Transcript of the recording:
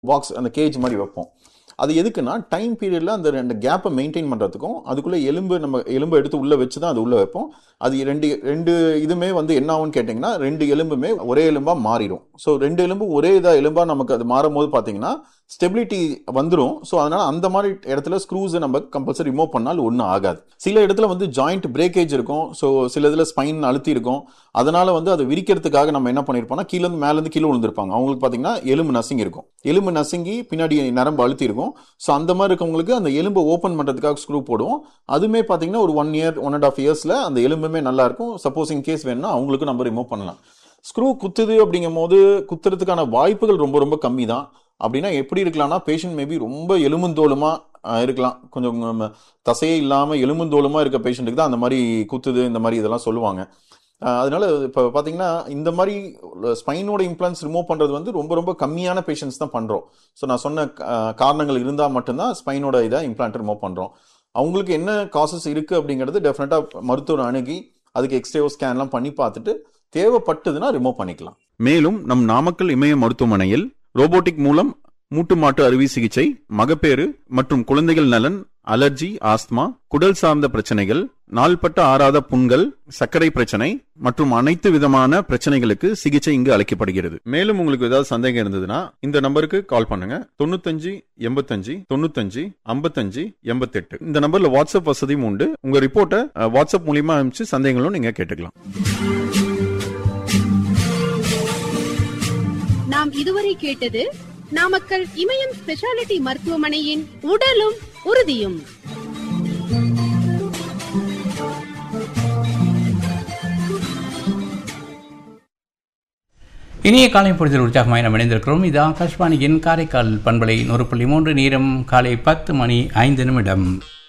box அந்த gauge மாதிரி வைப்போம் அது எதுக்குன்னா டைம் பீரியடில் அந்த ரெண்டு கேப்பை மெயின்டைன் பண்ணுறதுக்கும் அதுக்குள்ளே எலும்பு நம்ம எலும்பு எடுத்து உள்ளே வச்சு தான் அது உள்ளே வைப்போம் அது ரெண்டு ரெண்டு இதுமே வந்து என்ன ஆகும்னு கேட்டிங்கன்னா ரெண்டு எலும்புமே ஒரே எலும்பாக மாறிடும் ஸோ ரெண்டு எலும்பு ஒரே இதாக எலும்பாக நமக்கு அது மாறும் போது பார்த்தீங்கன்னா ஸ்டெபிலிட்டி வந்துடும் ஸோ அதனால் அந்த மாதிரி இடத்துல ஸ்க்ரூஸை நம்ம கம்பல்சரி ரிமூவ் பண்ணால் ஒன்றும் ஆகாது சில இடத்துல வந்து ஜாயிண்ட் பிரேக்கேஜ் இருக்கும் ஸோ சில இதில் ஸ்பைன் அழுத்தி இருக்கும் அதனால வந்து அதை விரிக்கிறதுக்காக நம்ம என்ன பண்ணியிருப்போம்னா கீழேருந்து மேலேருந்து கீழே விழுந்திருப்பாங்க அவங்களுக்கு பார்த்தீங்கன்னா எலும்பு நசுங்கி இருக்கும் எலும்பு நசுங்கி பின்னாடி நரம்பு அழுத்தி இருக்கும் ஸோ அந்த மாதிரி இருக்கவங்களுக்கு அந்த எலும்பை ஓப்பன் பண்ணுறதுக்காக ஸ்க்ரூ போடுவோம் அதுவுமே பார்த்தீங்கன்னா ஒரு one year one and half இயர்ஸில் அந்த எலும்புமே நல்லா இருக்கும் சப்போஸ் இன் கேஸ் வேணும்னா அவங்களுக்கு நம்ம ரிமூவ் பண்ணலாம் ஸ்க்ரூ குத்துது அப்படிங்கும் போது குத்துறதுக்கான வாய்ப்புகள் ரொம்ப ரொம்ப கம்மி தான் அப்படின்னா எப்படி இருக்கலாம்னா பேஷண்ட் மேபி ரொம்ப எலும்புந்தோலுமா அஹ், இருக்கலாம் கொஞ்சம் நம்ம தசையே இல்லாமல் எலும்புந்தோலுமா இருக்க பேஷண்ட்டுக்கு தான் அந்த மாதிரி குத்துது இந்த மாதிரி இதெல்லாம் சொல்லுவாங்க அஹ், அதனால இப்போ பார்த்தீங்கன்னா இந்த மாதிரி ஸ்பைனோட இம்ப்ளான்ஸ் ரிமூவ் பண்ணுறது வந்து ரொம்ப ரொம்ப கம்மியான பேஷண்ட்ஸ் தான் பண்ணுறோம் ஸோ நான் சொன்ன அஹ், காரணங்கள் இருந்தால் மட்டும்தான் ஸ்பைனோட இதை இம்ப்ளான்ட் ரிமூவ் பண்ணுறோம் அவங்களுக்கு என்ன காசஸ் இருக்குது அப்படிங்கிறது டெஃபினட்டாக மருத்துவர் அணுகி அதுக்கு எக்ஸ்ரேவோ ஸ்கேன்லாம் பண்ணி பார்த்துட்டு தேவைப்பட்டதுன்னா ரிமூவ் பண்ணிக்கலாம் மேலும் நம் நாமக்கல் இமய மருத்துவமனையில் ரோபோட்டிக் மூலம் மூட்டு மாட்டு அறுவை சிகிச்சை மகப்பேறு மற்றும் குழந்தைகள் நலன் அலர்ஜி ஆஸ்துமா குடல் சார்ந்த பிரச்சனைகள் நாள்பட்ட ஆறாத புண்கள் சர்க்கரை பிரச்சனை மற்றும் அனைத்து விதமான பிரச்சனைகளுக்கு சிகிச்சை இங்கு அளிக்கப்படுகிறது மேலும் உங்களுக்கு ஏதாவது சந்தேகம் இருந்ததுன்னா இந்த நம்பருக்கு கால் பண்ணுங்க தொண்ணூத்தஞ்சு எண்பத்தஞ்சு தொண்ணூத்தஞ்சு ஐம்பத்தஞ்சு எண்பத்தெட்டு இந்த நம்பர்ல வாட்ஸ்அப் வசதியும் உண்டு உங்க ரிப்போர்ட்டை அஹ், வாட்ஸ்அப் மூலியமா அனுப்பிச்சு சந்தேகங்களும் நீங்க கேட்டுக்கலாம் நாம் இதுவரை கேட்டது நாமக்கல் இமயம் ஸ்பெஷாலிட்டி மருத்துவமனையின் உடலும் உறுதியும் இனிய காலை பொழுதில் உற்சாகமாய் நாம் இணைந்திருக்கிறோம் இது ஆகாஷ்வாணியின் காரைக்கால் பண்பலை நூறு புள்ளி மூன்று நேரம் காலை பத்து மணி ஐந்து நிமிடம்